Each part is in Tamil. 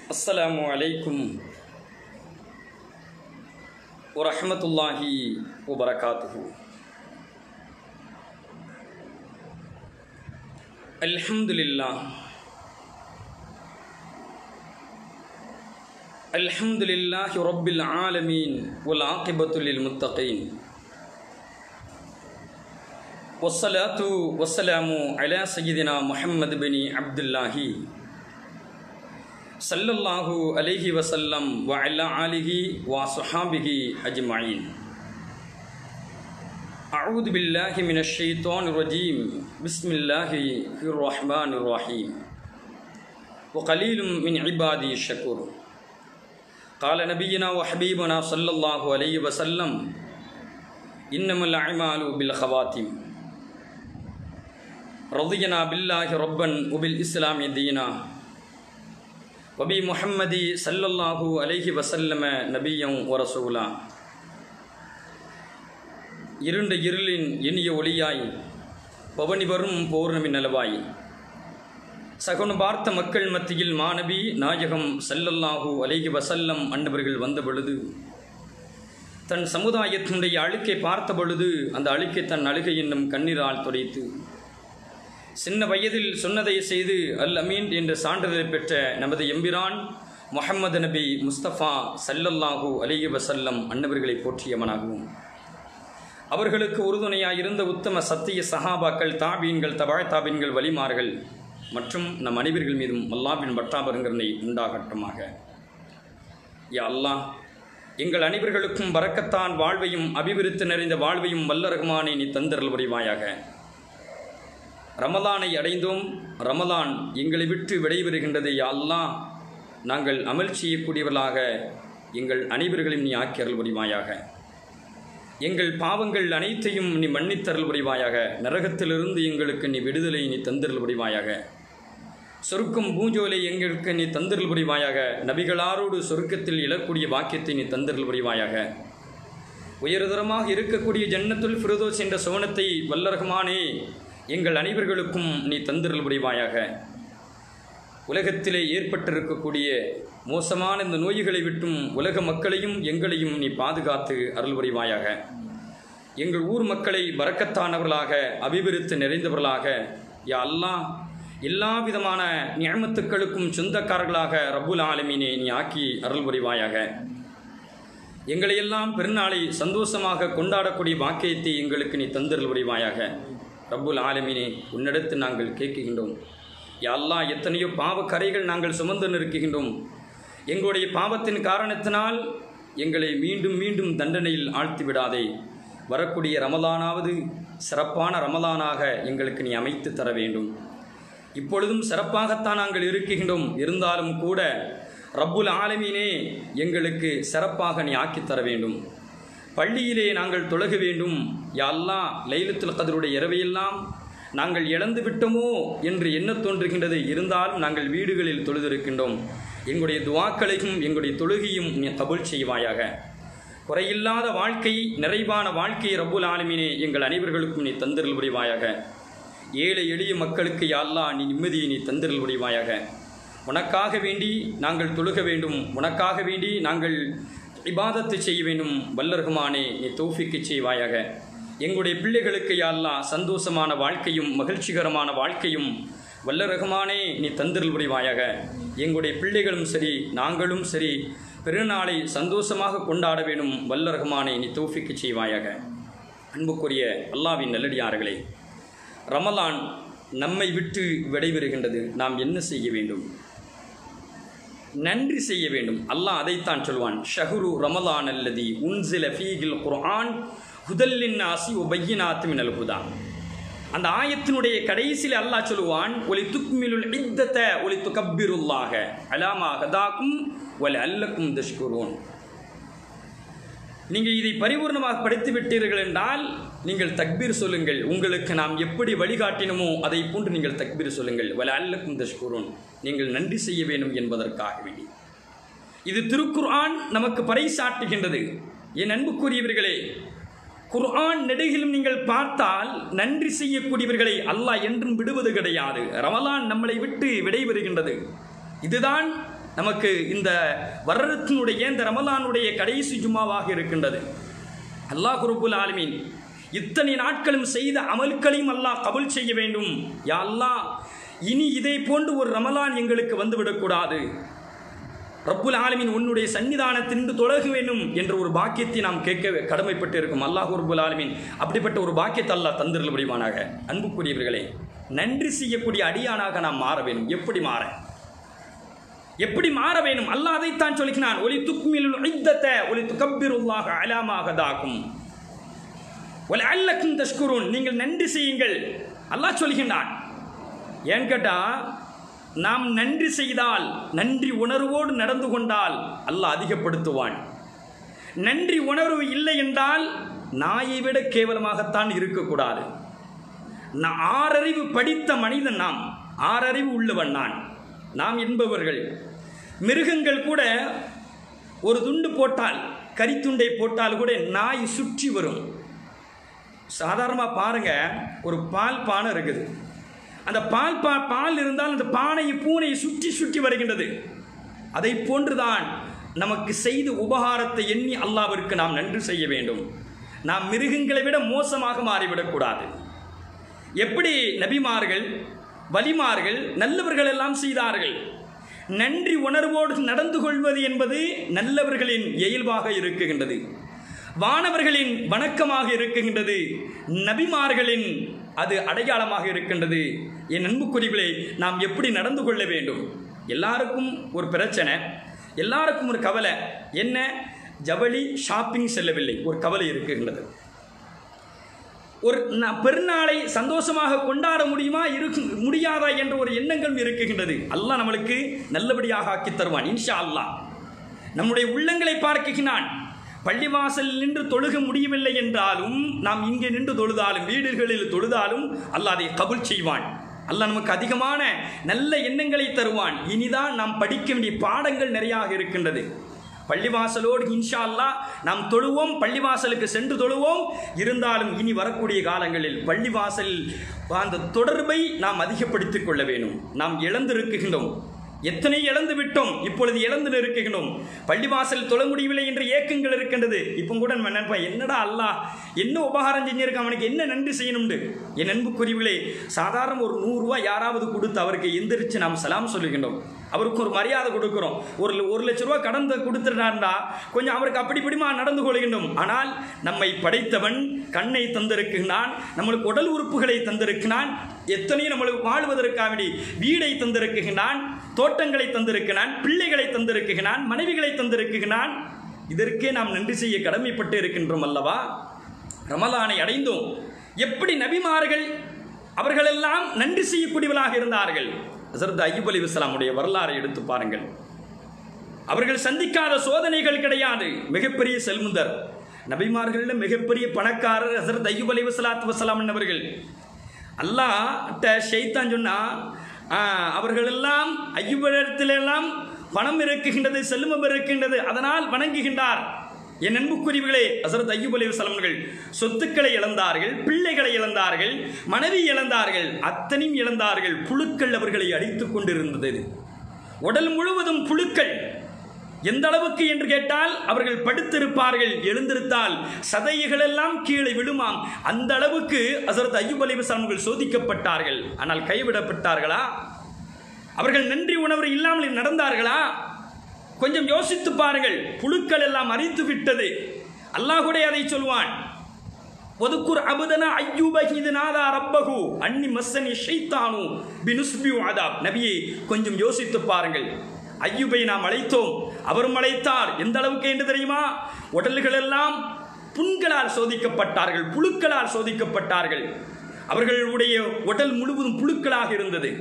السلام عليكم ورحمة الله وبركاته الحمد لله الحمد لله رب العالمين والعاقبة للمتقين والصلاة والسلام على سيدنا محمد بن عبد الله صلى الله عليه وسلم وعلى آله وصحابه أجمعين أعوذ بالله من الشيطان الرجيم بسم الله الرحمن الرحيم وقليل من عبادي الشكور قال نبينا وحبيبنا صلى الله عليه وسلم إنما الأعمال بالخواتيم رضينا بالله ربا وبالإسلام دينا وبمحمد صلى الله عليه وسلم نبيا ورسولا இருண்ட இருளின் இனிய ஒளியாய் பவனி வரும் பௌர்ணமி நலவாய் சகுன பார்த்த மக்கள் மத்தியில் மாணவி நாயகம் சல்லல்லாஹூ அலைஹி வசல்லம் அன்னவர்கள் வந்த பொழுது தன் சமுதாயத்தினுடைய அழுக்கை பார்த்த பொழுது அந்த அழுக்கை தன் அழுகை என்னும் கண்ணீரால் துடைத்து சின்ன வயதில் சொன்னதை செய்து அல் அமீன் என்ற சான்றிதழை பெற்ற நமது எம்பிரான் முஹம்மது நபி முஸ்தபா சல்லல்லாஹூ அலிஹி வசல்லம் அன்னவர்களை போற்றியவனாகவும் அவர்களுக்கு உறுதுணையாக இருந்த உத்தம சத்திய சஹாபாக்கள் தாபீன்கள் தபாழ் தாபீன்கள் வலிமார்கள் மற்றும் நம் அனைவர்கள் மீதும் அல்லாவின் பட்டாபருங்கரனை உண்டாகட்டுமாக யா அல்லாஹ் எங்கள் அனைவர்களுக்கும் வரக்கத்தான் வாழ்வையும் அபிவிருத்தி நிறைந்த வாழ்வையும் வல்லரகுமானை நீ தந்தரல் புரிவாயாக ரமலானை அடைந்தோம் ரமலான் எங்களை விட்டு விடைபெறுகின்றது யா அல்லாஹ் நாங்கள் அமல் செய்யக்கூடியவர்களாக எங்கள் அனைவர்களையும் நீ ஆக்கியறல் புரிவாயாக எங்கள் பாவங்கள் அனைத்தையும் நீ மன்னித்தரல் புரிவாயாக நரகத்திலிருந்து எங்களுக்கு நீ விடுதலை நீ தந்திரல் புரிவாயாக சொருக்கும் பூஞ்சோலை எங்களுக்கு நீ தந்திரல் புரிவாயாக நபிகளாரோடு சொருக்கத்தில் இழக்கூடிய வாக்கியத்தை நீ தந்திரல் புரிவாயாக உயர்தரமாக இருக்கக்கூடிய ஜன்னத்துல் ஃபிரதோஸ் என்ற சோனத்தை வல்லரகமானே எங்கள் அனைவர்களுக்கும் நீ தந்திரல் புரிவாயாக உலகத்திலே ஏற்பட்டிருக்கக்கூடிய மோசமான இந்த நோய்களை விட்டும் உலக மக்களையும் எங்களையும் நீ பாதுகாத்து அருள் புரிவாயாக எங்கள் ஊர் மக்களை வரக்கத்தானவர்களாக அபிவிருத்தி நிறைந்தவர்களாக யா அல்லாஹ் எல்லா விதமான நியமத்துக்களுக்கும் சொந்தக்காரர்களாக ரப்புல் ஆலமீனே நீ ஆக்கி அருள் புரிவாயாக எங்களையெல்லாம் பெருநாளை சந்தோஷமாக கொண்டாடக்கூடிய வாக்கியத்தை எங்களுக்கு நீ தந்தருள் புரிவாயாக ரப்புல் ஆலமீனே உன்னிடத்து நாங்கள் கேட்குகின்றோம் யல்லா எத்தனையோ பாவக்கரைகள் நாங்கள் சுமந்து நிற்கின்றோம் எங்களுடைய பாவத்தின் காரணத்தினால் எங்களை மீண்டும் மீண்டும் தண்டனையில் ஆழ்த்தி விடாதே வரக்கூடிய ரமலானாவது சிறப்பான ரமலானாக எங்களுக்கு நீ அமைத்து தர வேண்டும் இப்பொழுதும் சிறப்பாகத்தான் நாங்கள் இருக்கின்றோம் இருந்தாலும் கூட ரப்புல் ஆலமீனே எங்களுக்கு சிறப்பாக நீ ஆக்கித் தர வேண்டும் பள்ளியிலே நாங்கள் தொழக வேண்டும் யாழ்லா லைலத்துல் கதருடைய இரவையெல்லாம் நாங்கள் இழந்து விட்டோமோ என்று எண்ண தோன்றுகின்றது இருந்தாலும் நாங்கள் வீடுகளில் தொழுதிருக்கின்றோம் எங்களுடைய துவாக்களையும் எங்களுடைய தொழுகையும் நீ கபுல் செய்வாயாக குறையில்லாத வாழ்க்கை நிறைவான வாழ்க்கை ரப்புல் ஆலமீனே எங்கள் அனைவர்களுக்கும் நீ தந்திரல் புரிவாயாக ஏழை எளிய மக்களுக்கு யாழ்லா நீ நிம்மதியை நீ தந்திரல் புரிவாயாக உனக்காக வேண்டி நாங்கள் தொழுக வேண்டும் உனக்காக வேண்டி நாங்கள் இபாதத்து செய்ய வேண்டும் வல்லர்குமானே நீ தௌஃபிக்கு செய்வாயாக எங்களுடைய பிள்ளைகளுக்கு யாழ்லா சந்தோஷமான வாழ்க்கையும் மகிழ்ச்சிகரமான வாழ்க்கையும் வல்லரகமானே நீ தந்திரல் புரிவாயாக எங்களுடைய பிள்ளைகளும் சரி நாங்களும் சரி பெருநாளை சந்தோஷமாக கொண்டாட வேண்டும் வல்லரகமானே நீ தௌஃபிக்கு செய்வாயாக அன்புக்குரிய அல்லாவின் நல்லடியார்களே ரமலான் நம்மை விட்டு விடைபெறுகின்றது நாம் என்ன செய்ய வேண்டும் நன்றி செய்ய வேண்டும் அல்லாஹ் அதைத்தான் சொல்வான் ஷஹுரு ரமலான் அல்லதி உன்சில ஃபீகில் குர்ஆன் ஹுதல்லின் ஆசி ஒபையினாத்து மினல் ஹுதா அந்த ஆயத்தினுடைய கடைசியில் அல்லாஹ் சொல்லுவான் ஒலி துக்மிலுல் இத்தத்த ஒலி துகப்பிருல்லாக அலாமா ஹதாக்கும் ஒலி அல்லக்கும் தஷ்குரோன் நீங்கள் இதை பரிபூர்ணமாக படித்து விட்டீர்கள் என்றால் நீங்கள் தக்பீர் சொல்லுங்கள் உங்களுக்கு நாம் எப்படி வழிகாட்டினமோ அதை போன்று நீங்கள் தக்பீர் சொல்லுங்கள் வல அல்லக்கும் தஷ்குரோன் நீங்கள் நன்றி செய்ய வேண்டும் என்பதற்காக வேண்டி இது திருக்குர்ஆன் நமக்கு பறைசாட்டுகின்றது என் அன்புக்குரியவர்களே குர்ஆன் நெடுகிலும் நீங்கள் பார்த்தால் நன்றி செய்யக்கூடியவர்களை அல்லாஹ் என்றும் விடுவது கிடையாது ரமலான் நம்மளை விட்டு விடைபெறுகின்றது இதுதான் நமக்கு இந்த வருடத்தினுடைய இந்த ரமலானுடைய கடைசி ஜும்மாவாக இருக்கின்றது அல்லாஹ் குருபுல் ஆலமீன் இத்தனை நாட்களும் செய்த அமல்களையும் அல்லாஹ் கபுல் செய்ய வேண்டும் யா அல்லாஹ் இனி இதை போன்று ஒரு ரமலான் எங்களுக்கு வந்துவிடக்கூடாது ரப்புல் ஆலமின் உன்னுடைய சன்னிதானத்தின்று தொழக வேண்டும் என்ற ஒரு பாக்கியத்தை நாம் கேட்க கடமைப்பட்டு இருக்கும் அல்லாஹ் ரப்புல் ஆலமின் அப்படிப்பட்ட ஒரு பாக்கியத்தை அல்லாஹ் தந்திரல் முடிவானாக அன்புக்குரியவர்களே நன்றி செய்யக்கூடிய அடியானாக நாம் மாற வேண்டும் எப்படி மாற எப்படி மாற வேண்டும் அல்லாஹ் அதைத்தான் சொல்கிறான் ஒலி துக்மிலுல் இத்தத்தை ஒலி துக்கப்பிருல்லாக அலாமாக தாக்கும் ஒலி அல்லக்கும் தஷ்குருன் நீங்கள் நன்றி செய்யுங்கள் அல்லாஹ் சொல்கின்றான் ஏன் கேட்டா நாம் நன்றி செய்தால் நன்றி உணர்வோடு நடந்து கொண்டால் அல்லாஹ் அதிகப்படுத்துவான் நன்றி உணர்வு இல்லை என்றால் நாயை விட கேவலமாகத்தான் இருக்கக்கூடாது நான் ஆறறிவு படித்த மனிதன் நாம் ஆறறிவு உள்ளவன் நான் நாம் என்பவர்கள் மிருகங்கள் கூட ஒரு துண்டு போட்டால் கரித்துண்டை போட்டால் கூட நாய் சுற்றி வரும் சாதாரணமாக பாருங்க ஒரு பால் பானை இருக்குது அந்த பால் பா பால் இருந்தால் அந்த பானையை பூனையை சுற்றி சுற்றி வருகின்றது அதை போன்றுதான் நமக்கு செய்த உபகாரத்தை எண்ணி அல்லாவிற்கு நாம் நன்றி செய்ய வேண்டும் நாம் மிருகங்களை விட மோசமாக மாறிவிடக்கூடாது எப்படி நபிமார்கள் வலிமார்கள் நல்லவர்கள் எல்லாம் செய்தார்கள் நன்றி உணர்வோடு நடந்து கொள்வது என்பது நல்லவர்களின் இயல்பாக இருக்குகின்றது வானவர்களின் வணக்கமாக இருக்குகின்றது நபிமார்களின் அது அடையாளமாக இருக்கின்றது என் அன்புக்குறிகளை நாம் எப்படி நடந்து கொள்ள வேண்டும் எல்லாருக்கும் ஒரு பிரச்சனை எல்லாருக்கும் ஒரு கவலை என்ன ஜவுளி ஷாப்பிங் செல்லவில்லை ஒரு கவலை இருக்குகின்றது ஒரு ந- பெருநாளை சந்தோஷமாக கொண்டாட முடியுமா இருக்கு முடியாதா என்ற ஒரு எண்ணங்கள் இருக்குகின்றது அல்லாஹ் நம்மளுக்கு நல்லபடியாக ஆக்கி தருவான் இன்ஷா அல்லாஹ் நம்முடைய உள்ளங்களை பார்க்குகிறான் பள்ளிவாசலில் நின்று தொழுக முடியவில்லை என்றாலும் நாம் இங்கே நின்று தொழுதாலும் வீடுகளில் தொழுதாலும் அல்லாஹ் அதை கபுல் செய்வான் அல்லாஹ் நமக்கு அதிகமான நல்ல எண்ணங்களை தருவான் இனிதான் நாம் படிக்க வேண்டிய பாடங்கள் நிறையாக இருக்கின்றது பள்ளிவாசலோடு இன்ஷா அல்லாஹ் நாம் தொழுவோம் பள்ளிவாசலுக்கு சென்று தொழுவோம் இருந்தாலும் இனி வரக்கூடிய காலங்களில் பள்ளிவாசலில் அந்த தொடர்பை நாம் அதிகப்படுத்திக் கொள்ள வேண்டும் நாம் இழந்திருக்கின்றோம் எத்தனை இழந்து விட்டோம் இப்பொழுது இழந்து இருக்குகின்றோம் பள்ளிவாசல் தொழ முடியவில்லை என்ற ஏக்கங்கள் இருக்கின்றது இப்போ கூட நம்ம நினைப்பேன் என்னடா அல்லாஹ் என்ன உபகாரம் செஞ்சிருக்கான் அவனுக்கு என்ன நன்றி செய்யணும்னு என் அன்புக்குரியவர்களே சாதாரண ஒரு நூறுரூவா யாராவது கொடுத்து அவருக்கு எந்திரிச்சு நாம் சலாம் சொல்லுகின்றோம் அவருக்கு ஒரு மரியாதை கொடுக்கிறோம் ஒரு ஒரு லட்ச ரூபா கடன் கொடுத்துட்டார்னா கொஞ்சம் அவருக்கு அப்படி இப்படிமா நடந்து கொள்கின்றோம் ஆனால் நம்மை படைத்தவன் கண்ணை தந்திருக்கிறான் நம்மளுக்கு உடல் உறுப்புகளை தந்திருக்கிறான் எத்தனையும் நம்மளுக்கு வாழ்வதற்காக வேண்டி வீடை தந்திருக்குகிறான் தோட்டங்களை தந்திருக்கிறான் பிள்ளைகளை தந்திருக்குகிறான் மனைவிகளை தந்திருக்குகிறான் இதற்கே நாம் நன்றி செய்ய கடமைப்பட்டு இருக்கின்றோம் அல்லவா ரமலானை அடைந்தோம் எப்படி நபிமார்கள் அவர்களெல்லாம் நன்றி செய்யக்கூடியவர்களாக இருந்தார்கள் ஹசரத் ஐயூப் அலி இஸ்லாமுடைய வரலாறை எடுத்து பாருங்கள் அவர்கள் சந்திக்காத சோதனைகள் கிடையாது மிகப்பெரிய செல்முந்தர் நபிமார்களில் மிகப்பெரிய பணக்காரர் ஹசரத் ஐயூப் அலி வசலாத்து வசலாம் அவர்கள் அல்லாஹ்ட்ட ஷைத்தான் சொன்னா ஆ, அவர்களெல்லாம் ஐயுபடத்திலெல்லாம் பணம் இருக்குகின்றது செல்வம் இருக்கின்றது அதனால் வணங்குகின்றார் என் அன்புக்குரியவர்களே ஹசரத் ஐயூப் அலி வசலம்கள் சொத்துக்களை இழந்தார்கள் பிள்ளைகளை இழந்தார்கள் மனைவி இழந்தார்கள் அத்தனையும் இழந்தார்கள் புழுக்கள் அவர்களை அடித்துக் கொண்டிருந்தது உடல் முழுவதும் புழுக்கள் எந்த அளவுக்கு என்று கேட்டால் அவர்கள் படுத்திருப்பார்கள் எழுந்திருத்தால் சதைகள் எல்லாம் கீழே விழுமாம் அந்த அளவுக்கு ஹசரத் ஐயூப் அலி வஸல்லம் சோதிக்கப்பட்டார்கள் ஆனால் கைவிடப்பட்டார்களா அவர்கள் நன்றி உணர்வு இல்லாமல் நடந்தார்களா கொஞ்சம் யோசித்து பாருங்கள் புழுக்கள் எல்லாம் அரித்து விட்டது அல்லாஹ் கூட அதை சொல்வான் ஒதுக்குர் அபுதன ஐயூப இது நாதா ரப்பகு அன்னி மஸ்ஸனி ஷைத்தானு பினுஸ்பி ஆதாப் நபியே கொஞ்சம் யோசித்து பாருங்கள் ஐயூபை நாம் அழைத்தோம் அவரும் அழைத்தார் எந்த அளவுக்கு என்று தெரியுமா உடல்கள் எல்லாம் புண்களால் சோதிக்கப்பட்டார்கள் புழுக்களால் சோதிக்கப்பட்டார்கள் அவர்களுடைய உடல் முழுவதும் புழுக்களாக இருந்தது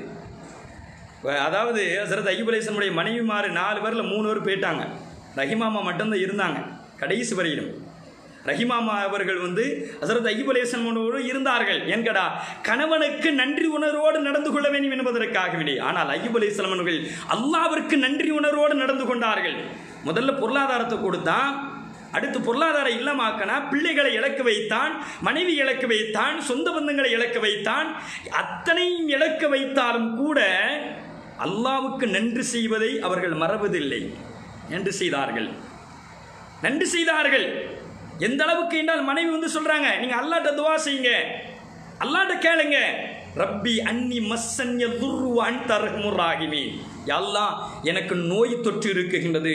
அதாவது ஹசரத் ஐயூப் அலைஹிஸ்ஸலாமுடைய மனைவிமார் நாலு பேரில் மூணு பேர் போயிட்டாங்க ரஹிமாமா மட்டும்தான் இருந்தாங்க கடைசி வரையிலும் ரஹிமாமா அவர்கள் வந்து ஹசரத் ஐயூப் அலைஹிஸ்ஸலாமோடு இருந்தார்கள் ஏன்கடா கணவனுக்கு நன்றி உணர்வோடு நடந்து கொள்ள வேண்டும் என்பதற்காக வேண்டி ஆனால் ஐயூப் அலைஹிஸ்ஸலாம் அவர்கள் அல்லாவிற்கு நன்றி உணர்வோடு நடந்து கொண்டார்கள் முதல்ல பொருளாதாரத்தை கொடுத்தான் அடுத்து பொருளாதாரம் இல்லாமாக்கனா பிள்ளைகளை இழக்க வைத்தான் மனைவி இழக்க வைத்தான் சொந்த பந்தங்களை இழக்க வைத்தான் அத்தனையும் இழக்க வைத்தாலும் கூட அல்லாவுக்கு நன்றி செய்வதை அவர்கள் மறவதில்லை நன்றி செய்தார்கள் நன்றி செய்தார்கள் எந்த அளவுக்கு என்றால் மனைவி வந்து சொல்றாங்க நீங்க அல்லாட்ட துவா செய்யுங்க அல்லாட்ட கேளுங்க ரப்பி அன்னி மஸ்ஸன்ய துர்ரு அன்த அர்ஹமுர் ராஹிமீன் யா அல்லாஹ் எனக்கு நோய் தொற்று இருக்குகின்றது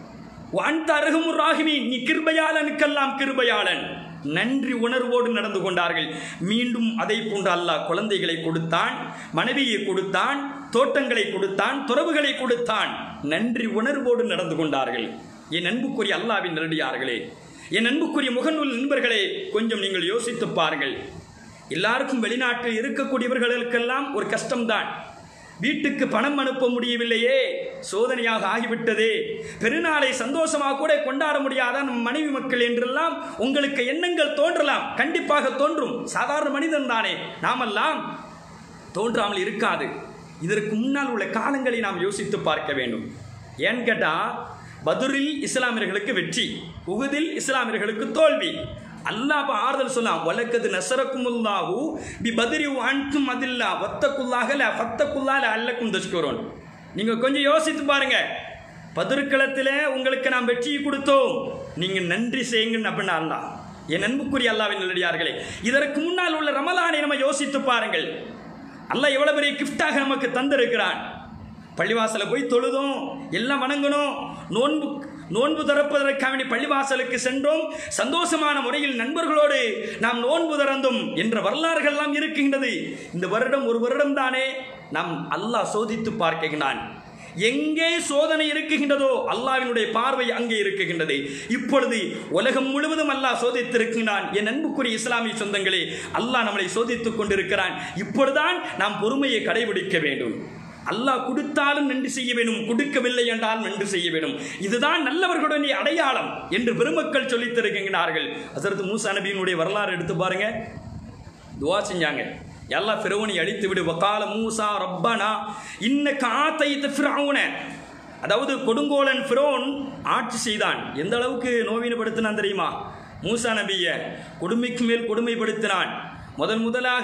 அன்த அர்ஹமுர் ராஹிமீன் நீ கிருபையாளனுக்கெல்லாம் கிருபையாளன் நன்றி உணர்வோடு நடந்து கொண்டார்கள் மீண்டும் அதை போன்று அல்லாஹ் குழந்தைகளை கொடுத்தான் மனைவியை கொடுத்தான் தோட்டங்களை கொடுத்தான் துறவுகளை கொடுத்தான் நன்றி உணர்வோடு நடந்து கொண்டார்கள் என் அன்புக்குரிய அல்லாவின் நடிகார்களே என் அன்புக்குரிய முகநூல் நண்பர்களே கொஞ்சம் நீங்கள் யோசித்து பாருங்கள் எல்லாருக்கும் வெளிநாட்டில் இருக்கக்கூடியவர்களுக்கெல்லாம் ஒரு கஷ்டம்தான் வீட்டுக்கு பணம் அனுப்ப முடியவில்லையே சோதனையாக ஆகிவிட்டதே பெருநாளை சந்தோஷமாக கூட கொண்டாட முடியாத நம் மனைவி மக்கள் என்றெல்லாம் உங்களுக்கு எண்ணங்கள் தோன்றலாம் கண்டிப்பாக தோன்றும் சாதாரண மனிதன் தானே நாமெல்லாம் தோன்றாமல் இருக்காது இதற்கு முன்னால் உள்ள காலங்களை நாம் யோசித்து பார்க்க வேண்டும் ஏன்னு கேட்டால் பதுரில் இஸ்லாமியர்களுக்கு வெற்றி உகுதில் இஸ்லாமியர்களுக்கு தோல்வி அல்லாஹ் இப்ப ஆறுதல் சொல்லலாம் வலக்கது நசரக்குமுல்லாஹு பி பத்ரி அன்தும் அதில்லா வத்தக்குல்லாக ல ஃபத்தக்குல்லால அல்லக்கும் தஷ்குரோன் நீங்க கொஞ்சம் யோசித்து பாருங்க பதுருக்களத்தில் உங்களுக்கு நாம் வெற்றியை கொடுத்தோம் நீங்க நன்றி செய்யுங்கன்னு அப்படின்னு அல்லாஹ் என் அன்புக்குரிய அல்லாவின் நல்லடியார்களே இதற்கு முன்னால் உள்ள ரமலானை நம்ம யோசித்து பாருங்கள் அல்லாஹ் எவ்வளவு பெரிய கிஃப்டாக நமக்கு தந்திருக்கிறான் பள்ளிவாசல போய் தொழுதோம் எல்லாம் வணங்கணும் நோன்பு நோன்பு திறப்பதற்காக வேண்டி பள்ளிவாசலுக்கு சென்றோம் சந்தோஷமான முறையில் நண்பர்களோடு நாம் நோன்பு திறந்தோம் என்ற வரலாறுகள் எல்லாம் இருக்கின்றது இந்த வருடம் ஒரு வருடம் தானே நாம் அல்லாஹ் சோதித்து பார்க்கிறான் எங்கே சோதனை இருக்குகின்றதோ அல்லாவினுடைய பார்வை அங்கே இருக்குகின்றது இப்பொழுது உலகம் முழுவதும் அல்லாஹ் சோதித்திருக்கிறான் என் அன்புக்குரிய இஸ்லாமிய சொந்தங்களே அல்லாஹ் நம்மளை சோதித்துக் கொண்டிருக்கிறான் இப்பொழுதுதான் நாம் பொறுமையை கடைபிடிக்க வேண்டும் அல்லாஹ் கொடுத்தாலும் நன்றி செய்ய வேண்டும் கொடுக்கவில்லை என்றால் நன்றி செய்ய வேண்டும் இதுதான் நல்லவர்களுடைய அடையாளம் என்று பெருமக்கள் சொல்லித் தருகின்றார்கள் அசரத் மூசா நபியினுடைய வரலாறு எடுத்து பாருங்க துவா செஞ்சாங்க எல்லா ஃபிரௌனை அழித்து விடு வக்கால மூசா ரப்பனா இன்ன காத்தைத்த ஃபிரௌன அதாவது கொடுங்கோலன் ஃபிரோன் ஆட்சி செய்தான் எந்த அளவுக்கு நோவினப்படுத்தினான் தெரியுமா மூசா நபியை கொடுமைக்கு மேல் கொடுமைப்படுத்தினான் முதன் முதலாக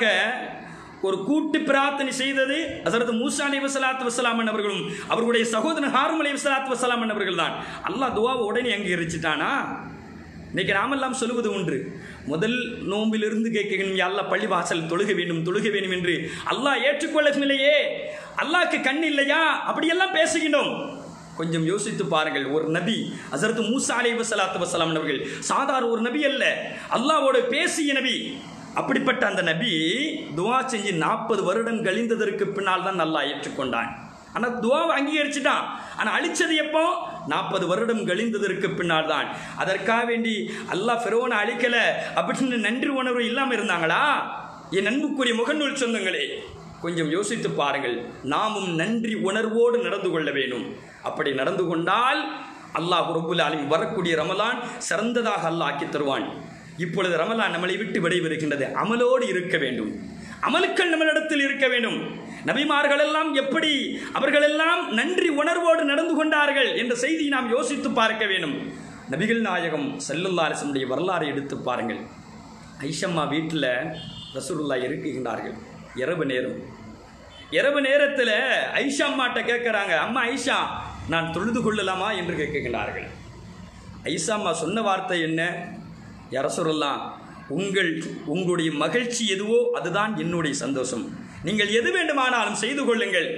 ஒரு கூட்டு பிரார்த்தனை செய்தது அதற்கு மூசா அலி வசலாத்து வசலாம் அவர்களும் அவர்களுடைய சகோதரன் ஹாரும் அலி வசலாத்து வசலாம் அவர்கள் தான் அல்லாஹ் துவாவை உடனே அங்கீகரிச்சிட்டானா இன்னைக்கு நாமெல்லாம் சொல்லுவது ஒன்று முதல் நோம்பிலிருந்து கேட்கணும் அல்லாஹ் பள்ளி வாசல் தொழுக வேண்டும் தொழுக வேண்டும் என்று அல்லாஹ் ஏற்றுக்கொள்ளவில்லையே அல்லாஹ்க்கு கண் இல்லையா அப்படியெல்லாம் பேசுகின்றோம் கொஞ்சம் யோசித்து பாருங்கள் ஒரு நபி அசரத்து மூசா அலி வசலாத்து வசலாம் அவர்கள் சாதாரண ஒரு நபி அல்ல அல்லாஹ்வோட பேசிய நபி அப்படிப்பட்ட அந்த நபி துவா செஞ்சு நாற்பது வருடம் கழிந்ததற்கு பின்னால் தான் அல்லாஹ் ஏற்றுக்கொண்டான் ஆனால் துவாவை அங்கீகரிச்சுட்டான் ஆனால் அழிச்சது எப்போ நாற்பது வருடம் கழிந்ததற்கு பின்னால் தான் அதற்காக வேண்டி அல்லாஹ் ஃபெரோனை அழிக்கலை அப்படின்னு நன்றி உணர்வு இல்லாமல் இருந்தாங்களா என் அன்புக்குரிய முகநூல் சொந்தங்களே கொஞ்சம் யோசித்து பாருங்கள் நாமும் நன்றி உணர்வோடு நடந்து கொள்ள வேண்டும் அப்படி நடந்து கொண்டால் அல்லாஹ் ரபுல் ஆலிம் வரக்கூடிய ரமலான் சிறந்ததாக அல்லாஹ் ஆக்கி தருவான் இப்பொழுது ரமலான் நம்மளை விட்டு விடைபெறுகின்றது அமலோடு இருக்க வேண்டும் அமலுக்கள் நம்மளிடத்தில் இருக்க வேண்டும் நபிமார்கள் எல்லாம் எப்படி அவர்களெல்லாம் நன்றி உணர்வோடு நடந்து கொண்டார்கள் என்ற செய்தியை நாம் யோசித்து பார்க்க வேண்டும் நபிகள் நாயகம் செல்லுல்லா அரசனுடைய வரலாறை எடுத்து பாருங்கள் ஐஷம்மா வீட்டில் ரசூலுல்லா இருக்குகின்றார்கள் இரவு நேரம் இரவு நேரத்தில் ஐஷா அம்மாட்ட கேட்குறாங்க அம்மா ஐஷா நான் தொழுது கொள்ளலாமா என்று கேட்குகின்றார்கள் ஐஷா அம்மா சொன்ன வார்த்தை என்ன யார சொல்லலாம் உங்கள் உங்களுடைய மகிழ்ச்சி எதுவோ அதுதான் என்னுடைய சந்தோஷம் நீங்கள் எது வேண்டுமானாலும் செய்து கொள்ளுங்கள்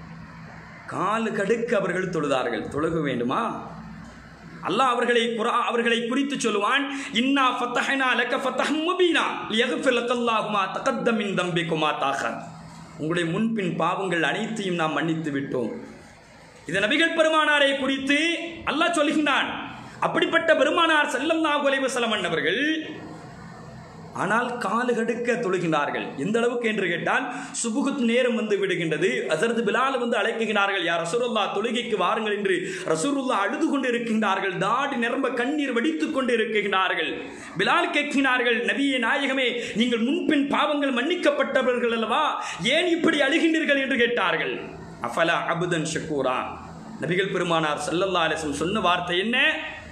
காலு கடுக்கு அவர்கள் தொழுதார்கள் தொழுக வேண்டுமா அல்லாஹ் அவர்களை குரா அவர்களை குறித்து சொல்லுவான் இன்னா ஃபத்தஹனா லக்க ஃபத்தஹம் முபீனா லியக்ஃபிர் லக்கல்லாஹுமா தகத்தம் மின் தம்பிக்குமா தாகர் உங்களுடைய முன்பின் பாவங்கள் அனைத்தையும் நாம் மன்னித்து விட்டோம் இது நபிகள் பெருமானாரை குறித்து அல்லாஹ் சொல்கின்றான் அப்படிப்பட்ட பெருமானார் செல்லல்லாஹு அலைஹி வஸல்லம் அவர்கள் ஆனால் காலு கடுக்க தொழுகின்றார்கள் எந்த அளவுக்கு என்று கேட்டால் சுபுகுத் நேரம் வந்து விடுகின்றது அசரது பிலால் வந்து அழைக்குகிறார்கள் யார் ரசூருல்லா தொழுகைக்கு வாருங்கள் என்று ரசூருல்லா அழுது கொண்டு இருக்கின்றார்கள் தாடி நிரம்ப கண்ணீர் வடித்துக் கொண்டு இருக்கின்றார்கள் பிலால் கேட்கிறார்கள் நபியே நாயகமே நீங்கள் முன்பின் பாவங்கள் மன்னிக்கப்பட்டவர்கள் அல்லவா ஏன் இப்படி அழுகின்றீர்கள் என்று கேட்டார்கள் அஃபலா அபுதன் ஷக்கூரா நபிகள் பெருமானார் சல்லல்லா அலிஸ்லம் சொன்ன வார்த்தை என்ன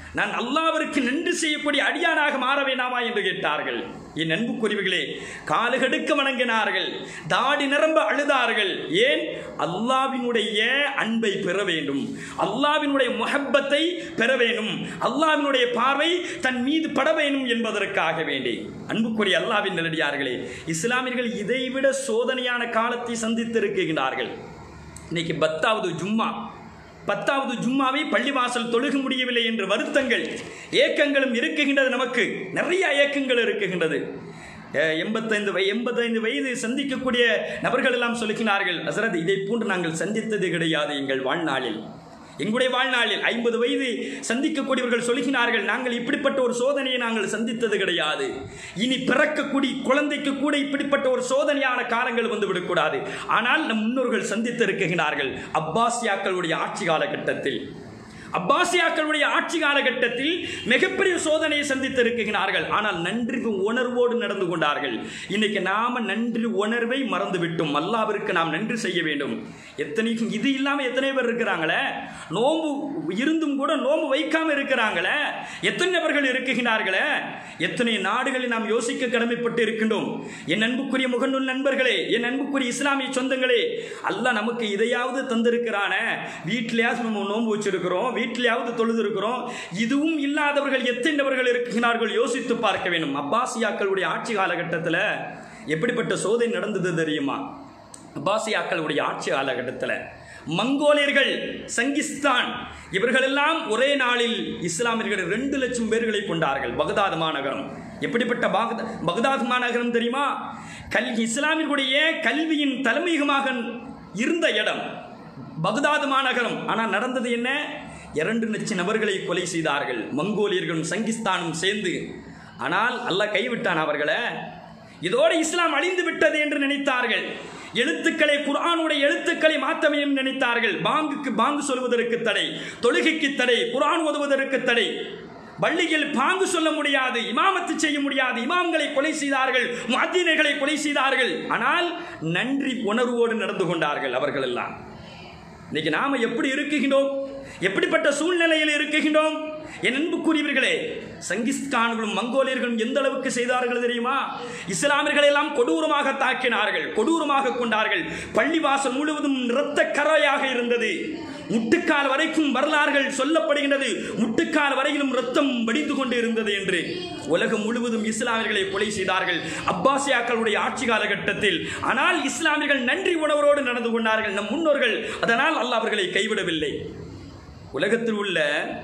நான் அல்லாவிற்கு நன்றி செய்யக்கூடிய அடியானாக மாற வேண்டாமா என்று கேட்டார்கள் என் அன்புக்குரியவர்களே காலுகடுக்க வணங்கினார்கள் தாடி நிரம்ப அழுதார்கள் ஏன் அல்லாவினுடைய அன்பை பெற வேண்டும் அல்லாவினுடைய முஹப்பத்தை பெற வேண்டும் அல்லாவினுடைய பார்வை தன் மீது பட வேண்டும் என்பதற்காக வேண்டி அன்புக்குரிய அல்லாவின் நிலடியார்களே இஸ்லாமியர்கள் இதைவிட சோதனையான காலத்தை சந்தித்திருக்கிறார்கள் இன்னைக்கு பத்தாவது ஜும்மா பத்தாவது ஜும்மாவை பள்ளிவாசல் தொழுக முடியவில்லை என்ற வருத்தங்கள் ஏக்கங்களும் இருக்குகின்றது நமக்கு நிறைய ஏக்கங்கள் இருக்குகின்றது அஹ், எண்பத்தைந்து வய எண்பத்தைந்து வயது சந்திக்கக்கூடிய நபர்கள் எல்லாம் சொல்லுகிறார்கள் ஹசரத் இதை போன்று நாங்கள் சந்தித்தது கிடையாது எங்கள் வாழ்நாளில் எங்களுடைய வாழ்நாளில் ஐம்பது வயது சந்திக்கக்கூடியவர்கள் சொல்கிறார்கள் நாங்கள் இப்படிப்பட்ட ஒரு சோதனையை நாங்கள் சந்தித்தது கிடையாது இனி பிறக்கக்கூடிய குழந்தைக்கு கூட இப்படிப்பட்ட ஒரு சோதனையான காலங்கள் வந்து விடக்கூடாது ஆனால் நம் முன்னோர்கள் சந்தித்திருக்கிறார்கள் அப்பாசியாக்களுடைய ஆட்சி காலகட்டத்தில் அப்பாசியாக்களுடைய ஆட்சி காலகட்டத்தில் மிகப்பெரிய சோதனையை சந்தித்திருக்கிறார்கள் ஆனால் நன்றி உணர்வோடு நடந்து கொண்டார்கள் இன்னைக்கு நாம நன்றி உணர்வை மறந்து விட்டோம் அல்லாவிற்கு நாம் நன்றி செய்ய வேண்டும் எத்தனைக்கும் இது இல்லாமல் எத்தனை பேர் இருக்கிறாங்களே நோன்பு இருந்தும் கூட நோன்பு வைக்காம இருக்கிறாங்களே எத்தனை நபர்கள் இருக்குகிறார்களே எத்தனை நாடுகளில் நாம் யோசிக்க கடமைப்பட்டு இருக்கின்றோம் என் அன்புக்குரிய முகநூல் நண்பர்களே என் அன்புக்குரிய இஸ்லாமிய சொந்தங்களே அல்லாஹ் நமக்கு இதையாவது தந்திருக்கிறானே வீட்டிலேயாவது நம்ம நோன்பு வச்சிருக்கிறோம் வீட்டிலேயாவது தொழுது இருக்கிறோம் இதுவும் இல்லாதவர்கள் எத்தனை நபர்கள் இருக்கிறார்கள் யோசித்து பார்க்க வேண்டும் அப்பாசியாக்களுடைய ஆட்சி காலகட்டத்தில் எப்படிப்பட்ட சோதனை நடந்தது தெரியுமா அப்பாசியாக்களுடைய ஆட்சி காலகட்டத்தில் மங்கோலியர்கள் சங்கிஸ்தான் இவர்களெல்லாம் ஒரே நாளில் இஸ்லாமியர்கள் ரெண்டு லட்சம் பேர்களை கொண்டார்கள் பகதாத் மாநகரம் எப்படிப்பட்ட பாகத பகதாத் மாநகரம் தெரியுமா கல் இஸ்லாமியர்களுடைய கல்வியின் தலைமையகமாக இருந்த இடம் பகதாத் மாநகரம் ஆனால் நடந்தது என்ன இரண்டு லட்சம் நபர்களை கொலை செய்தார்கள் மங்கோலியர்களும் சங்கிஸ்தானும் சேர்ந்து ஆனால் அல்லாஹ் கைவிட்டான் அவர்களை இதோடு இஸ்லாம் அழிந்து விட்டது என்று நினைத்தார்கள் எழுத்துக்களை குர்ஆனுடைய எழுத்துக்களை மாற்ற வேண்டும் நினைத்தார்கள் பாங்குக்கு பாங்கு சொல்வதற்கு தடை தொழுகைக்கு தடை குர்ஆன் ஓதுவதற்கு தடை பள்ளியில் பாங்கு சொல்ல முடியாது இமாமத்து செய்ய முடியாது இமாம்களை கொலை செய்தார்கள் முஅத்தினர்களை கொலை செய்தார்கள் ஆனால் நன்றி உணர்வோடு நடந்து கொண்டார்கள் அவர்கள் எல்லாம் இன்னைக்கு நாம எப்படி இருக்குகின்றோம் எப்படிப்பட்ட சூழ்நிலையில் இருக்குகின்றோம் என் அன்புக்குரியவர்களே சங்கிஸ்தான்களும் மங்கோலியர்களும் எந்த அளவுக்கு செய்தார்கள் தெரியுமா இஸ்லாமியர்களை எல்லாம் கொடூரமாக தாக்கினார்கள் கொடூரமாக கொண்டார்கள் பள்ளிவாசல் முழுவதும் இரத்த கரையாக இருந்தது முட்டுக்கால் வரைக்கும் வரலாறுகள் சொல்லப்படுகின்றது முட்டுக்கால் வரையிலும் ரத்தம் வடிந்து கொண்டு இருந்தது என்று உலகம் முழுவதும் இஸ்லாமியர்களை கொலை செய்தார்கள் அப்பாசியாக்களுடைய ஆட்சி காலகட்டத்தில் ஆனால் இஸ்லாமியர்கள் நன்றி உணர்வோடு நடந்து கொண்டார்கள் நம் முன்னோர்கள் அதனால் அல்லாஹ் அவர்களை கைவிடவில்லை உலகத்தில் உள்ள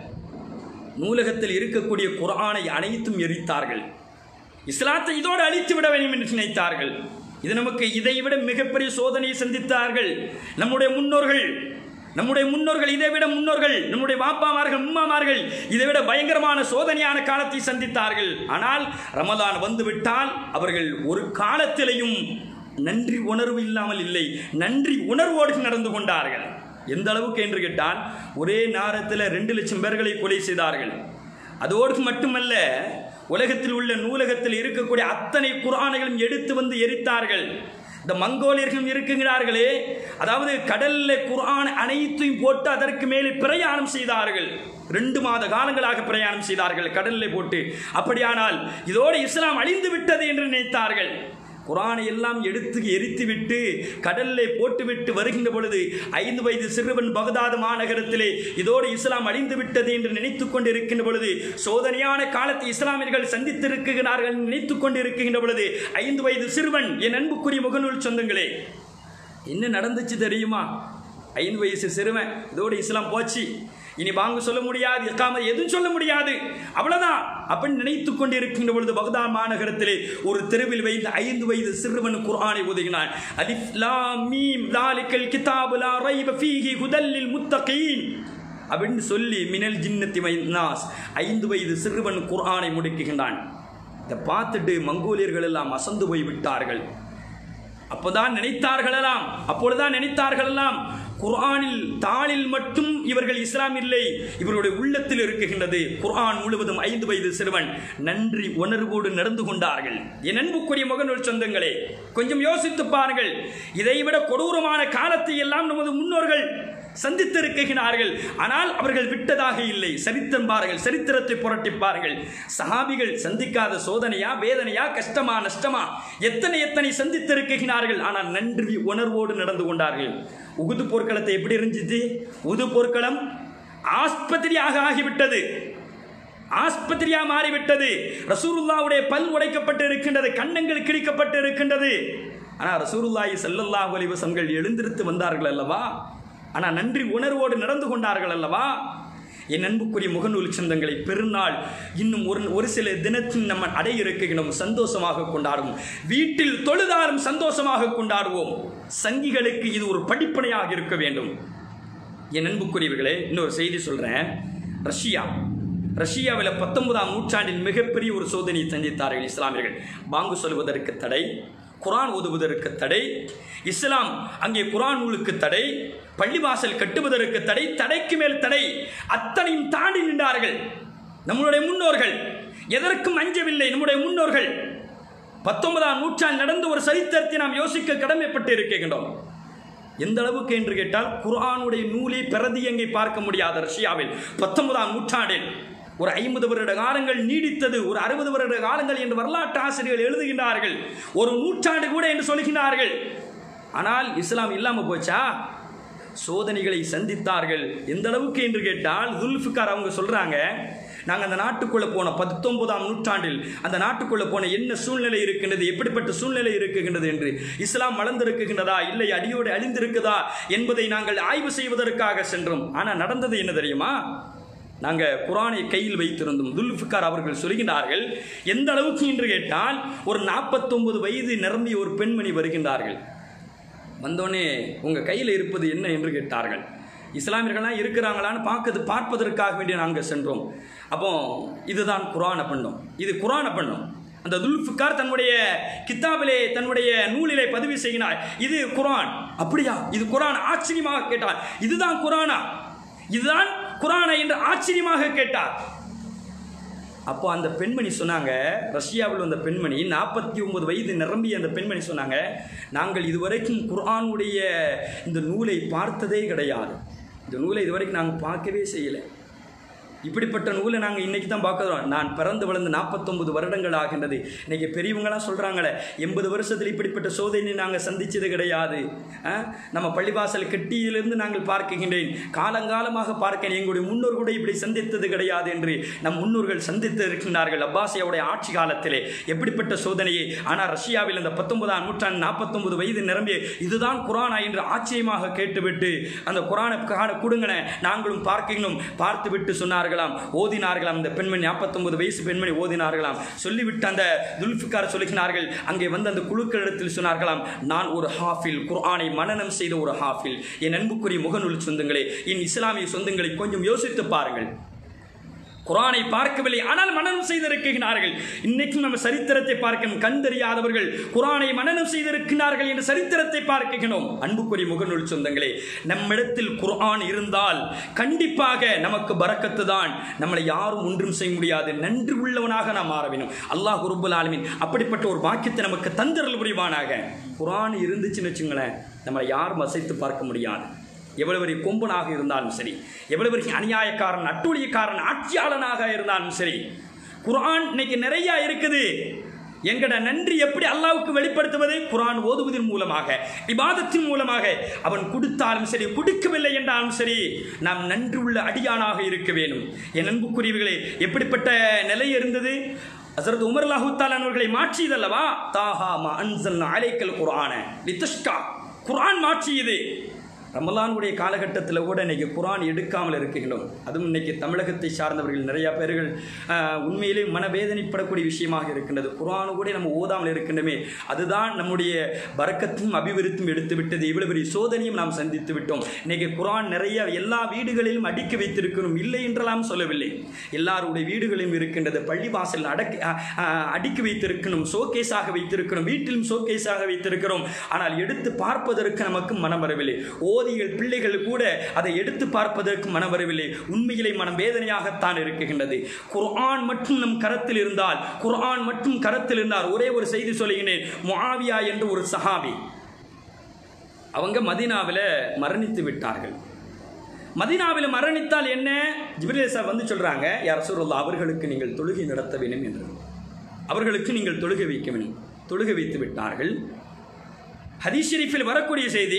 நூலகத்தில் இருக்கக்கூடிய குர்ஆனை அனைத்தும் எரித்தார்கள் இஸ்லாத்தை இதோடு அழித்து விட வேண்டும் என்று நினைத்தார்கள் இது நமக்கு இதைவிட மிகப்பெரிய சோதனையை சந்தித்தார்கள் நம்முடைய முன்னோர்கள் நம்முடைய முன்னோர்கள் இதை விட முன்னோர்கள் நம்முடைய பாப்பாமார்கள் உம்மாமார்கள் இதை விட பயங்கரமான சோதனையான காலத்தை சந்தித்தார்கள் ஆனால் ரமலான் வந்துவிட்டால் அவர்கள் ஒரு காலத்திலையும் நன்றி உணர்வு இல்லாமல் இல்லை நன்றி உணர்வோடு நடந்து கொண்டார்கள் எந்த அளவுக்கு என்று கேட்டால் ஒரே நேரத்தில் ரெண்டு லட்சம் பேர்களை கொலை செய்தார்கள் அதோடு மட்டுமல்ல உலகத்தில் உள்ள நூலகத்தில் இருக்கக்கூடிய அத்தனை குரானைகளும் எடுத்து வந்து எரித்தார்கள் இந்த மங்கோலியர்களும் இருக்குகிறார்களே அதாவது கடல்ல குர்ஆன் அனைத்தையும் போட்டு அதற்கு மேலே பிரயாணம் செய்தார்கள் ரெண்டு மாத காலங்களாக பிரயாணம் செய்தார்கள் கடல்ல போட்டு அப்படியானால் இதோடு இஸ்லாம் அழிந்து விட்டது என்று நினைத்தார்கள் குரானை எல்லாம் எடுத்து எரித்துவிட்டு கடல்லே போட்டுவிட்டு வருகின்ற பொழுது ஐந்து வயது சிறுவன் பகதாது மாநகரத்திலே இதோடு இஸ்லாம் அழிந்து விட்டது என்று நினைத்துக் கொண்டிருக்கின்ற பொழுது சோதனையான காலத்தை இஸ்லாமியர்கள் சந்தித்திருக்கிறார்கள் நினைத்துக் கொண்டிருக்கின்ற பொழுது ஐந்து வயது சிறுவன் என் அன்புக்குரிய முகநூல் சொந்தங்களே என்ன நடந்துச்சு தெரியுமா ஐந்து வயசு சிறுவன் இதோடு இஸ்லாம் போச்சு இனி வாங்க சொல்ல முடியாது இக்காம எதுவும் சொல்ல முடியாது அவ்வளவுதான் அப்படின்னு நினைத்து கொண்டு இருக்கின்ற பொழுது பகதாத் மாநகரத்திலே ஒரு தெருவில் வைத்து ஐந்து வயது சிறுவன் குர்ஆனை ஓதுகினான் அலிஃப் லாம் மீம் தாலிக்கல் கிதாபு லா ரைப ஃபீஹி ஹுதல்லில் முத்தகீன் அப்படின்னு சொல்லி மினல் ஜின்னத்தி நாஸ் ஐந்து வயது சிறுவன் குர்ஆனை முடக்குகின்றான் இதை பார்த்துட்டு மங்கோலியர்கள் எல்லாம் அசந்து போய் விட்டார்கள் அப்போதான் நினைத்தார்களெல்லாம் அப்பொழுதுதான் நினைத்தார்களெல்லாம் குர்ஆனில் தாளில் மட்டும் இவர்கள் இஸ்லாம் இல்லை இவருடைய உள்ளத்தில் இருக்குகின்றது குர்ஆன் முழுவதும் ஐந்து வயது சிறுவன் நன்றி உணர்வோடு நடந்து கொண்டார்கள் என் அன்புக்குரிய முகநூல் சொந்தங்களே கொஞ்சம் யோசித்து பாருங்கள் இதைவிட கொடூரமான காலத்தை எல்லாம் நமது முன்னோர்கள் சந்தித்திருக்கிறார்கள் ஆனால் அவர்கள் விட்டதாக இல்லை சரித்திரம் பாருங்கள் சரித்திரத்தை புரட்டிப்பார்கள் சஹாபிகள் சந்திக்காத சோதனையா வேதனையா கஷ்டமா நஷ்டமா எத்தனை எத்தனை சந்தித்திருக்கிறார்கள் ஆனால் நன்றி உணர்வோடு நடந்து கொண்டார்கள் உகுது போர்க்களத்தை எப்படி இருந்துச்சு உது போர்க்களம் ஆஸ்பத்திரியாக ஆகிவிட்டது ஆஸ்பத்திரியா மாறிவிட்டது ரசூலுல்லாவுடைய பல் உடைக்கப்பட்டு இருக்கின்றது கண்ணங்கள் கிழிக்கப்பட்டு இருக்கின்றது ஆனால் ரசூலுல்லாஹி ஸல்லல்லாஹு அலைஹி வஸல்லம் எழுந்திருத்து வந்தார்கள் அல்லவா ஆனால் நன்றி உணர்வோடு நடந்து கொண்டார்கள் அல்லவா என் அன்புக்குரிய முகநூல் சொந்தங்களை பெருநாள் இன்னும் ஒரு ஒரு சில தினத்தில் நம்ம அடைய இருக்கின்றோம் சந்தோஷமாக கொண்டாடுவோம் வீட்டில் தொழுதாலும் சந்தோஷமாக கொண்டாடுவோம் சங்கிகளுக்கு இது ஒரு படிப்பனையாக இருக்க வேண்டும் என் அன்புக்குரியவர்களே இன்னொரு செய்தி சொல்கிறேன் ரஷ்யா ரஷ்யாவில் பத்தொன்பதாம் நூற்றாண்டில் மிகப்பெரிய ஒரு சோதனையை சந்தித்தார்கள் இஸ்லாமியர்கள் பாங்கு சொல்வதற்கு தடை குரான் ஓதுவதற்கு தடை இஸ்லாம் அங்கே குரான் நூலுக்கு தடை பள்ளிவாசல் கட்டுவதற்கு தடை தடைக்கு மேல் தடை அத்தனையும் தாண்டி நின்றார்கள் நம்மளுடைய முன்னோர்கள் எதற்கும் அஞ்சவில்லை நம்முடைய முன்னோர்கள் பத்தொன்பதாம் நூற்றாண்டு நடந்த ஒரு சரித்திரத்தை நாம் யோசிக்க கடமைப்பட்டு இருக்கின்றோம் எந்த அளவுக்கு என்று கேட்டால் குர்ஆனுடைய நூலை பிரதி எங்கே பார்க்க முடியாத ரஷ்யாவில் பத்தொன்பதாம் நூற்றாண்டில் ஒரு ஐம்பது வருட காலங்கள் நீடித்தது ஒரு அறுபது வருட காலங்கள் என்று வரலாற்று ஆசிரியர்கள் எழுதுகின்றார்கள் ஒரு நூற்றாண்டு கூட என்று சொல்கிறார்கள் ஆனால் இஸ்லாம் இல்லாமல் போச்சா சோதனைகளை சந்தித்தார்கள் எந்த அளவுக்கு என்று கேட்டால் துல்ஃபிகார் அவங்க சொல்றாங்க நாங்கள் அந்த நாட்டுக்குள்ளே போன பத்தொன்பதாம் நூற்றாண்டில் அந்த நாட்டுக்குள்ளே போன என்ன சூழ்நிலை இருக்கின்றது எப்படிப்பட்ட சூழ்நிலை இருக்குகின்றது என்று இஸ்லாம் வளர்ந்திருக்குகின்றதா இல்லை அடியோடு அழிந்திருக்குதா என்பதை நாங்கள் ஆய்வு செய்வதற்காக சென்றோம் ஆனால் நடந்தது என்ன தெரியுமா நாங்கள் குரானை கையில் வைத்திருந்தோம் துல்ஃபிகார் அவர்கள் சொல்கின்றார்கள் எந்த அளவுக்கு என்று கேட்டால் ஒரு நாற்பத்தொன்பது வயது நிரம்பிய ஒரு பெண்மணி வருகின்றார்கள் வந்தோடனே உங்கள் கையில் இருப்பது என்ன என்று கேட்டார்கள் இஸ்லாமியர்கள்லாம் இருக்கிறாங்களான்னு பார்க்கறது பார்ப்பதற்காக வேண்டி நாங்கள் சென்றோம் அப்போ இதுதான் குரான பண்ணோம் இது குரான பண்ணோம் அந்த துல்ஃபிகார் தன்னுடைய கித்தாபிலே தன்னுடைய நூலிலே பதிவு செய்கிறார் இது குரான் அப்படியா இது குரான் ஆச்சரியமாக கேட்டார் இதுதான் குரானா இதுதான் குரானா என்று ஆச்சரியமாக கேட்டார் அப்போ அந்த பெண்மணி சொன்னாங்க ரஷ்யாவில் வந்த பெண்மணி நாற்பத்தி ஒன்பது வயது நிரம்பிய அந்த பெண்மணி சொன்னாங்க நாங்கள் இதுவரைக்கும் குர்ஆனுடைய இந்த நூலை பார்த்ததே கிடையாது இந்த நூலை இதுவரைக்கும் நாங்கள் பார்க்கவே செய்யலை இப்படிப்பட்ட நூலை நாங்கள் இன்றைக்கி தான் பார்க்குறோம் நான் பிறந்து வளர்ந்து நாற்பத்தொம்பது வருடங்கள் ஆகின்றது இன்றைக்கி பெரியவங்களாம் சொல்கிறாங்களே எண்பது வருஷத்தில் இப்படிப்பட்ட சோதனை நாங்கள் சந்தித்தது கிடையாது ஆ? நம்ம பள்ளிவாசல் கெட்டியிலிருந்து நாங்கள் பார்க்கின்றேன் காலங்காலமாக பார்க்கிறேன் எங்களுடைய முன்னோர் கூட இப்படி சந்தித்தது கிடையாது என்று நம் முன்னோர்கள் சந்தித்து இருக்கின்றார்கள் அப்பாசியாவுடைய ஆட்சி காலத்திலே எப்படிப்பட்ட சோதனையை ஆனால் ரஷ்யாவில் அந்த பத்தொன்பதாம் நூற்றாண்டு நாற்பத்தொன்பது வயது நிரம்பிய இதுதான் குரானா என்று ஆச்சரியமாக கேட்டுவிட்டு அந்த குரானை காண கொடுங்கன நாங்களும் பார்க்கணும் பார்த்துவிட்டு சொன்னார்களாம் ஓதினார்களாம் இந்த பெண்மணி நாற்பத்தொன்பது வயசு பெண்மணி ஓதினார்களாம் சொல்லிவிட்டு அந்த துல்ஃபிகார் சொல்லுகிறார்கள் அங்கே வந்து அந்த குழுக்களிடத்தில் சொன்னார்களாம் நான் ஒரு ஹாஃபில் குர்ஆனை மனனம் செய்த ஒரு ஹாஃபில் என் அன்புக்குரிய முகநூல் சொந்தங்களே என் இஸ்லாமிய சொந்தங்களை கொஞ்சம் யோசித்து பாருங்கள் குரானை பார்க்கவில்லை ஆனால் மனனம் செய்திருக்கிறார்கள் இன்னைக்கும் நம்ம சரித்திரத்தை பார்க்கணும் கண் தெரியாதவர்கள் குரானை மனனம் செய்திருக்கிறார்கள் என்று சரித்திரத்தை பார்க்கிறோம் அன்புக்குரிய முகநூல் சொந்தங்களே நம்மிடத்தில் குர்ஆன் இருந்தால் கண்டிப்பாக நமக்கு பறக்கத்து தான் நம்மளை யாரும் ஒன்றும் செய்ய முடியாது நன்றி உள்ளவனாக நாம் மாற வேண்டும் அல்லாஹ் ரப்புல் ஆலமீன் அப்படிப்பட்ட ஒரு வாக்கியத்தை நமக்கு தந்தரல் புரிவானாக குர்ஆன் இருந்துச்சுன்னு வச்சுங்களேன் நம்மளை யாரும் அசைத்து பார்க்க முடியாது எவ்வளவு பெரிய கொம்பனாக இருந்தாலும் சரி எவ்வளவு பெரிய அநியாயக்காரன் அட்டூழியக்காரன் ஆட்சியாளனாக இருந்தாலும் சரி குர்ஆன் இன்னைக்கு நிறைய இருக்குது எங்கட நன்றி எப்படி அல்லாவுக்கு வெளிப்படுத்துவது குர்ஆன் ஓதுவதன் மூலமாக இபாதத்தின் மூலமாக அவன் கொடுத்தாலும் சரி கொடுக்கவில்லை என்றாலும் சரி நாம் நன்றி உள்ள அடியானாக இருக்க வேண்டும் என் அன்புக்குரியவர்களே எப்படிப்பட்ட நிலை இருந்தது ஹசரத் உமர் அல்லாஹூத்தால் அவர்களை மாற்றியதல்லவா தாஹா மா அன்சல் அலைக்கல் குர்ஆன லித்தஷ்கா குர்ஆன் மாற்றியது ரமலானுடைய காலகட்டத்தில் கூட இன்னைக்கு குரான் எடுக்காமல் இருக்கின்றோம் அதுவும் இன்னைக்கு தமிழகத்தை சார்ந்தவர்கள் நிறையா பேர்கள் ஆஹ், உண்மையிலே மனவேதனைப்படக்கூடிய விஷயமாக இருக்கின்றது குரானு கூட நம்ம ஓதாமல் இருக்கின்றமே அதுதான் நம்முடைய பறக்கத்தும் அபிவிருத்தும் எடுத்து விட்டது இவ்வளவு பெரிய சோதனையும் நாம் சந்தித்து விட்டோம் இன்னைக்கு குரான் நிறைய எல்லா வீடுகளிலும் அடுக்கி வைத்திருக்கிறோம் இல்லை என்றெல்லாம் சொல்லவில்லை எல்லாருடைய வீடுகளிலும் இருக்கின்றது பள்ளி வாசல் அடக்கி அஹ், அஹ், அடுக்கி வைத்திருக்கணும் ஷோகேஸாக வைத்திருக்கிறோம் வீட்டிலும் ஷோகேஸாக வைத்திருக்கிறோம் ஆனால் எடுத்து பார்ப்பதற்கு நமக்கு மனம் வரவில்லை ஓதிகள் பிள்ளைகள் கூட அதை எடுத்து பார்ப்பதற்கு மனம் வரவில்லை உண்மையிலே மனம் வேதனையாகத்தான் இருக்குகின்றது குர்ஆன் மட்டும் நம் கரத்தில் இருந்தால் குர்ஆன் மட்டும் கரத்தில் இருந்தால் ஒரே ஒரு செய்தி சொல்லுகிறேன் முஆவியா என்று ஒரு சஹாபி அவங்க மதீனாவில் மரணித்து விட்டார்கள் மதீனாவில் மரணித்தால் என்ன ஜிப்ரீல் சார் வந்து சொல்றாங்க யார் ரசூலுல்லாஹ் அவர்களுக்கு நீங்கள் தொழுகை நடத்த வேண்டும் என்று அவர்களுக்கு நீங்கள் தொழுகை வைக்க வேண்டும் தொழுகை வைத்து விட்டார்கள் ஹதீஸ் ஷெரீஃபில் வரக்கூடிய செய்தி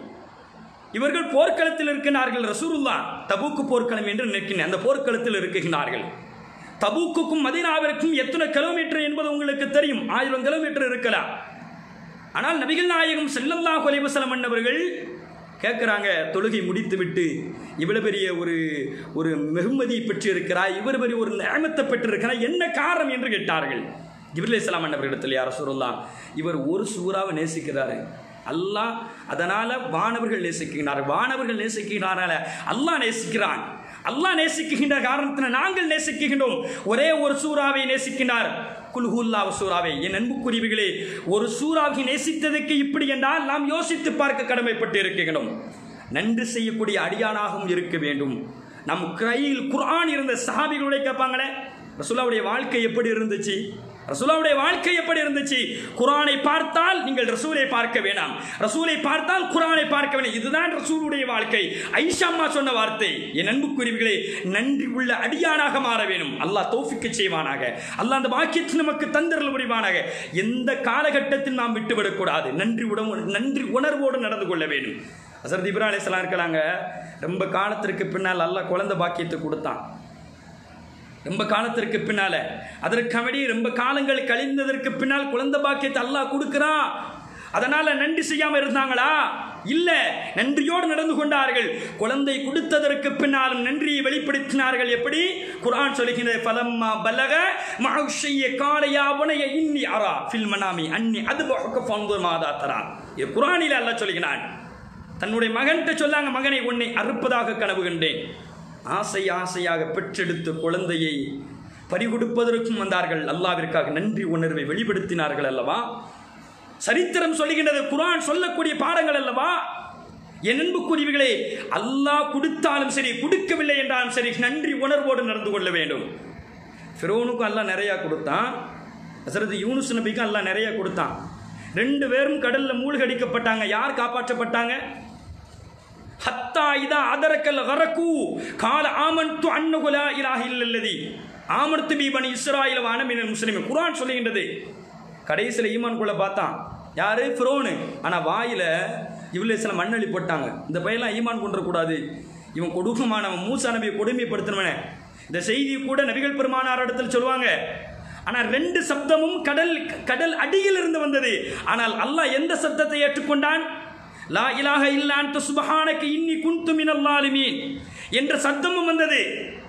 இவர்கள் போர்க்களத்தில் இருக்கிறார்கள் ரசூலுல்லா தபூக்கு போர்க்களம் என்று நிற்கின்றன அந்த போர்க்களத்தில் இருக்குகிறார்கள் தபூக்குக்கும் மதீனாவிற்கும் எத்தனை கிலோமீட்டர் என்பது உங்களுக்கு தெரியும் ஆயிரம் கிலோமீட்டர் இருக்கலாம் ஆனால் நபிகள் நாயகம் ஸல்லல்லாஹு அலைஹி வஸல்லம் அன்னவர்கள் கேட்குறாங்க தொழுகை முடித்துவிட்டு இவ்வளவு பெரிய ஒரு ஒரு வெகுமதி பெற்று இருக்கிறார் இவர் பெரிய ஒரு நியமத்தை பெற்றிருக்கிறார் என்ன காரணம் என்று கேட்டார்கள் ஜிப்ரீல் இஸ்லாம் அன்னவர்களிடத்தில் யார் சொல்லலாம் இவர் ஒரு சூறாவை நேசிக்கிறாரு அல்லாஹ் அதனால வானவர்கள் நேசிக்கிறார் வானவர்கள் நேசிக்கிறாரால அல்லாஹ் நேசிக்கிறான் அல்லாஹ் நேசிக்கின்ற காரணத்தினால் நாங்கள் நேசிக்கின்றோம் ஒரே ஒரு சூறாவை நேசிக்கின்றார் குல்ஹுல்லா சூறாவை என் அன்புக்குரியவைகளே ஒரு சூறாவை நேசித்ததற்கு இப்படி என்றால் நாம் யோசித்து பார்க்க கடமைப்பட்டு இருக்கின்றோம் நன்றி செய்யக்கூடிய அடியானாகவும் இருக்க வேண்டும் நம் கையில் குர்ஆன் இருந்த சஹாபிகளுடைய கேட்பாங்களே ரசூலாவுடைய வாழ்க்கை எப்படி இருந்துச்சு ரசூலாவுடைய வாழ்க்கை எப்படி இருந்துச்சு குரானை பார்த்தால் நீங்கள் ரசூலை பார்க்க வேணாம் ரசூலை பார்த்தால் குரானை பார்க்க வேணாம் இதுதான் ரசூலுடைய வாழ்க்கை ஐஷாம்மா சொன்ன வார்த்தை என் அன்புக்குரியவர்களே நன்றி உள்ள அடியானாக மாற வேணும் அல்லாஹ் தௌஃபிக்க செய்வானாக அல்லாஹ் அந்த வாக்கியத்தை நமக்கு தந்திரல் புரிவானாக எந்த காலகட்டத்தில் நாம் விட்டுவிடக்கூடாது நன்றி உடம்பு நன்றி உணர்வோடு நடந்து கொள்ள வேண்டும் அசரத் இப்ரா அலிஸ்லாம் இருக்கலாங்க ரொம்ப காலத்திற்கு பின்னால் அல்லாஹ் குழந்தை பாக்கியத்தை கொடுத்தான் ரொம்ப காலத்திற்கு பின்னால அதற்கபடி ரொம்ப காலங்கள் கழிந்ததற்கு பின்னால் குழந்தை பாக்கியத்தை அல்லாஹ் கொடுக்கிறான் அதனால நன்றி செய்யாம இருந்தாங்களா இல்ல நன்றியோடு நடந்து கொண்டார்கள் குழந்தை கொடுத்ததற்கு பின்னாலும் நன்றியை வெளிப்படுத்தினார்கள் எப்படி குர்ஆன் சொல்லுகிறது பலம்மா பலக மஹஷைய காலையாவனைய இன்னி அரா ஃபில் மனாமி அன்னி அது பஹக்க ஃபன்துர் மாதா தரா இது குர்ஆனில் அல்லாஹ் சொல்லுகிறான் தன்னுடைய மகன்கிட்ட சொல்லாங்க மகனை உன்னை அறுப்பதாக கனவு கண்டேன் ஆசை ஆசையாக பெற்றெடுத்த குழந்தையை பறிகொடுப்பதற்கும் வந்தார்கள் அல்லாவிற்காக நன்றி உணர்வை வெளிப்படுத்தினார்கள் அல்லவா சரித்திரம் சொல்லுகின்றது குரான் சொல்லக்கூடிய பாடங்கள் அல்லவா என் அன்புக்குரியவர்களே அல்லாஹ் கொடுத்தாலும் சரி கொடுக்கவில்லை என்றாலும் சரி நன்றி உணர்வோடு நடந்து கொள்ள வேண்டும் ஃபிரோனுக்கும் அல்லாஹ் நிறையா கொடுத்தான் அசரது யூனுஸ் நபிக்கும் அல்லாஹ் நிறையா கொடுத்தான் ரெண்டு பேரும் கடலில் மூழ்கடிக்கப்பட்டாங்க யார் காப்பாற்றப்பட்டாங்க ஹத்தா இதா அதரக்கல் கரக்கு கால ஆமன்து அன்னகு லா இலாஹ இல்லல்லதி ஆமன்து பி பனி இஸ்ராயில் வான மினல் முஸ்லிம் குர்ஆன் சொல்லுகின்றது கடைசியில் ஈமான் குள்ள பார்த்தான் யாரு ஃபிரோனு ஆனால் வாயில இவ்வளோ சில மண்ணளி போட்டாங்க இந்த பையெல்லாம் ஈமான் கொண்டுறக்கூடாது இவன் கொடூரமானவன் மூசா நபியை கொடுமைப்படுத்தினவன இந்த செய்தி கூட நபிகள் பெருமானார் இடத்துல சொல்லுவாங்க ஆனால் ரெண்டு சப்தமும் கடல் கடல் அடியில் இருந்து வந்தது ஆனால் அல்லாஹ் எந்த சப்தத்தை ஏற்றுக்கொண்டான் லா இலாஹ இல்லான் சுபஹானக்கு இன்னி குந்து மினல் லாலிமீன் என்ற சத்தமும் வந்தது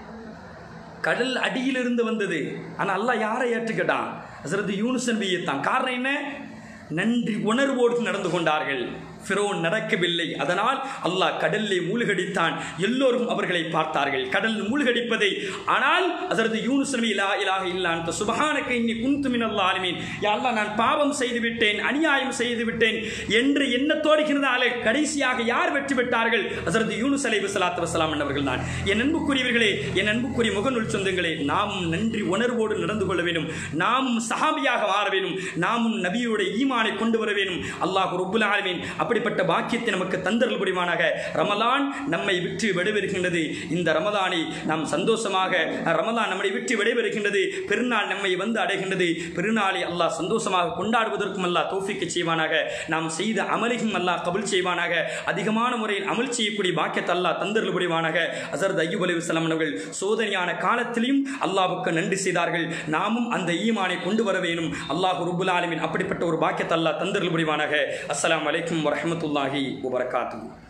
கடல் அடியிலிருந்து வந்தது ஆனால் அல்லாஹ் யாரை ஏற்றுக்கிட்டான் ஹசரத் யூனுஸ் நபியை தான் காரணம் என்ன நன்றி உணர்வோடு நடந்து கொண்டார்கள் ஃபிரோன் நடக்கவில்லை அதனால் அல்லாஹ் கடலிலே மூழ்கடித்தான் எல்லோரும் அவர்களை பார்த்தார்கள் கடல் மூழ்கடிப்பதை ஆனால் அதற்கு யூனுஸ் நபி லா இலாஹ இல்லான் சுபஹானக்கு இன்னி குந்து மினல் ஆலிமீன் யா அல்லாஹ் நான் பாவம் செய்து விட்டேன் அநியாயம் செய்து விட்டேன் என்று எண்ணத்தோடு இருந்தாலே கடைசியாக யார் வெற்றி பெற்றார்கள் அதற்கு யூனுஸ் அலைஹி ஸலாத்து வஸலாம் அவர்கள் தான் என் அன்புக்குரியவர்களே என் அன்புக்குரிய முகநூல் சொந்தங்களே நாமும் நன்றி உணர்வோடு நடந்து கொள்ள வேண்டும் நாமும் சஹாபியாக மாற வேண்டும் நாமும் நபியோட ஈமானை கொண்டு வர வேண்டும் அல்லாஹ் ரப்புல் ஆலமீன் அப்படிப்பட்ட பாக்கியத்தை நமக்கு தந்தரல் புரிவானாக ரமலான் நம்மை விட்டு விடைபெறுகின்றது இந்த ரமலானை நாம் சந்தோஷமாக ரமலான் நம்மை விட்டு விடைபெறுகின்றது பெருநாள் நம்மை வந்து அடைகின்றது பெருநாளை அல்லாஹ் சந்தோஷமாக கொண்டாடுவதற்கும் அல்லாஹ் தோஃபிக்க செய்வானாக நாம் செய்த அமலையும் அல்லாஹ் கபுல் செய்வானாக அதிகமான முறையில் அமல் செய்யக்கூடிய பாக்கியத்தை அல்லாஹ் தந்தரல் புரிவானாக அசரத் ஐயூப் அலி வசலம் அவர்கள் சோதனையான காலத்திலையும் அல்லாஹ்வுக்கு நன்றி செய்தார்கள் நாமும் அந்த ஈமானை கொண்டு வர வேணும் அல்லாஹ் ருபுல் ஆலமின் அப்படிப்பட்ட ஒரு பாக்கியத்தை அல்லாஹ் தந்தரல் புரிவானாக அஸ்ஸலாமு அலைக்கும் வரஹ்மத்துல்லாஹி வபரகாத்துஹு